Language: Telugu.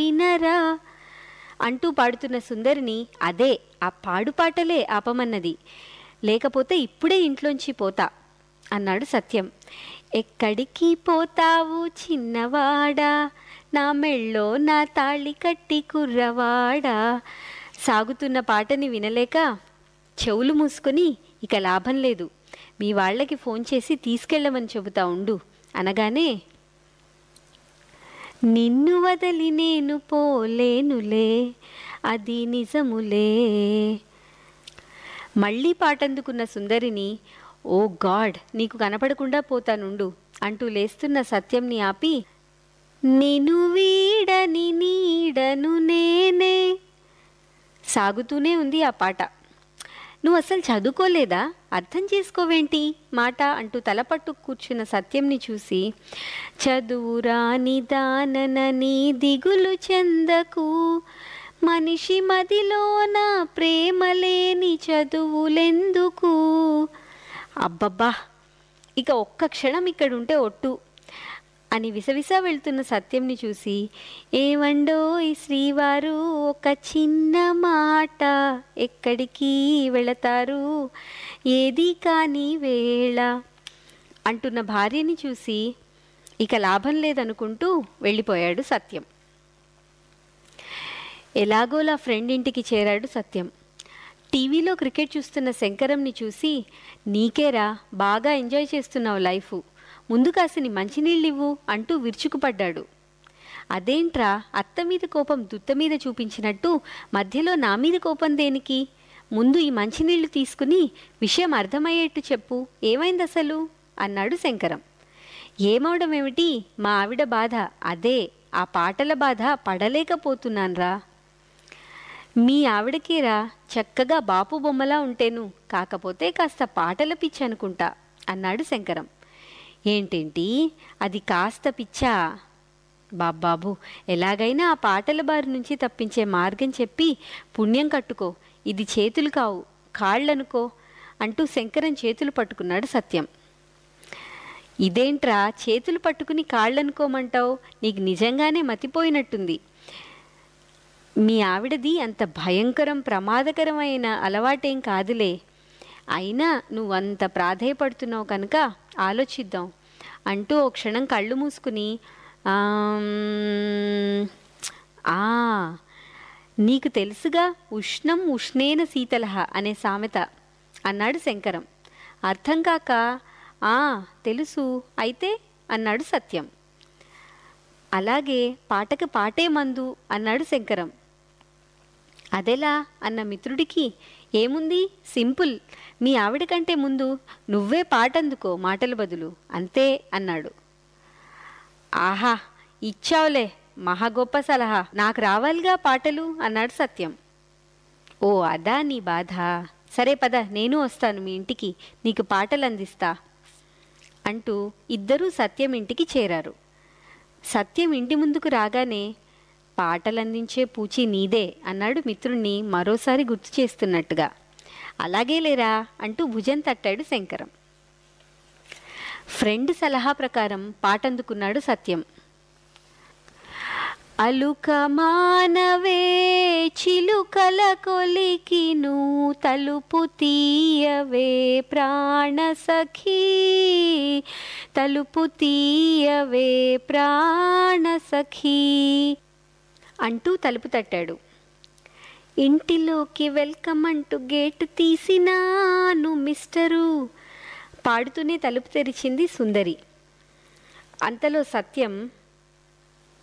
వినరా అంటూ పాడుతున్న సుందరిని అదే ఆ పాడు పాటలే ఆపమన్నది లేకపోతే ఇప్పుడే ఇంట్లోంచి పోతా అన్నాడు సత్యం ఎక్కడికి పోతావు చిన్నవాడా నా మెళ్ళో నా తాళి కట్టి కుర్రవాడా సాగుతున్న పాటని వినలేక చెవులు మూసుకొని ఇక లాభం లేదు మీ వాళ్ళకి ఫోన్ చేసి తీసుకెళ్ళమని చెబుతా ఉండు అనగానే నిన్ను వదలి నేను పోలేనులే అది నిజములే మళ్ళీ పాటందుకున్న సుందరిని ఓ గాడ్ నీకు కనపడకుండా పోతానుండు అంటూ లేస్తున్న సత్యంని ఆపి నిను వీడని నీడను నేనే సాగుతూనే ఉంది ఆ పాట నువ్వు అసలు చదువుకోలేదా అర్థం చేసుకోవేంటి మాట అంటూ తలపట్టు కూర్చున్న సత్యంని చూసి చదువురాని దాననని దిగులు చెందకు మనిషి మదిలోన ప్రేమ లేని చదువులెందుకు అబ్బబ్బా ఇక ఒక్క క్షణం ఇక్కడ ఉంటే ఒట్టు అని విసవిస వెళ్తున్న సత్యంని చూసి ఏమండో ఈ శ్రీవారు ఒక చిన్న మాట ఎక్కడికి వెళతారు ఏది కాని వేళ అంటున్న భార్యని చూసి ఇక లాభం లేదనుకుంటూ వెళ్ళిపోయాడు సత్యం ఎలాగోలా ఫ్రెండ్ ఇంటికి చేరాడు సత్యం టీవీలో క్రికెట్ చూస్తున్న శంకరంని చూసి నీకేరా బాగా ఎంజాయ్ చేస్తున్నావు లైఫ్ ముందు కాసిని మంచినీళ్ళివ్వు అంటూ విరుచుకుపడ్డాడు అదేంట్రా అత్త మీద కోపం దుత్త మీద చూపించినట్టు మధ్యలో నా మీద కోపం దేనికి ముందు ఈ మంచినీళ్లు తీసుకుని విషయం అర్థమయ్యేట్టు చెప్పు ఏమైంది అసలు అన్నాడు శంకరం ఏమవడం ఏమిటి మా ఆవిడ బాధ అదే ఆ పాటల బాధ పడలేకపోతున్నాన్రా మీ ఆవిడకేరా చక్కగా బాపు బొమ్మలా ఉంటేను కాకపోతే కాస్త పాటల పిచ్చి అనుకుంటా అన్నాడు శంకరం ఏంటేంటి అది కాస్త పిచ్చా బాబాబు ఎలాగైనా ఆ పాటల బారి నుంచి తప్పించే మార్గం చెప్పి పుణ్యం కట్టుకో ఇది చేతులు కావు కాళ్ళనుకో అంటూ శంకరం చేతులు పట్టుకున్నాడు సత్యం ఇదేంట్రా చేతులు పట్టుకుని కాళ్ళనుకోమంటావు నీకు నిజంగానే మతిపోయినట్టుంది మీ ఆవిడది అంత భయంకరం ప్రమాదకరమైన అలవాటేం కాదులే అయినా నువ్వంత ప్రాధేయపడుతున్నావు కనుక ఆలోచిద్దాం అంటూ ఓ క్షణం కళ్ళు మూసుకుని "ఆమ్, ఆ నీకు తెలుసుగా ఉష్ణం ఉష్ణేన శీతలహ అనే సామెత అన్నాడు శంకరం అర్థం కాక ఆ తెలుసు అయితే అన్నాడు సత్యం అలాగే పాటకు పాటే మందు అన్నాడు శంకరం అదెలా అన్న మిత్రుడికి ఏముంది సింపుల్ మీ ఆవిడ కంటే ముందు నువ్వే పాటందుకో మాటల బదులు అంతే అన్నాడు ఆహా ఇచ్చావులే మహా గొప్ప సలహా నాకు రావాలిగా పాటలు అన్నాడు సత్యం ఓ అదా నీ బాధ సరే పద నేను వస్తాను మీ ఇంటికి నీకు పాటలు అందిస్తా అంటూ ఇద్దరూ సత్యం ఇంటికి చేరారు సత్యం ఇంటి ముందుకు రాగానే పాటలందించే పూచి నీదే అన్నాడు మిత్రుణ్ణి మరోసారి గుర్తు చేస్తున్నట్టుగా అలాగే లేరా అంటూ భుజం తట్టాడు శంకరం ఫ్రెండ్ సలహా ప్రకారం పాటందుకున్నాడు సత్యం అలుక మానవే చిలుకల కొలికిను తలుపు తీయవే ప్రాణ సఖీ తలుపు తీయవే ప్రాణ సఖీ అంటూ తలుపు తట్టాడు ఇంటిలోకి వెల్కమ్ అంటూ గేటు తీసినాను మిస్టరు పాడుతూనే తలుపు తెరిచింది సుందరి అంతలో సత్యం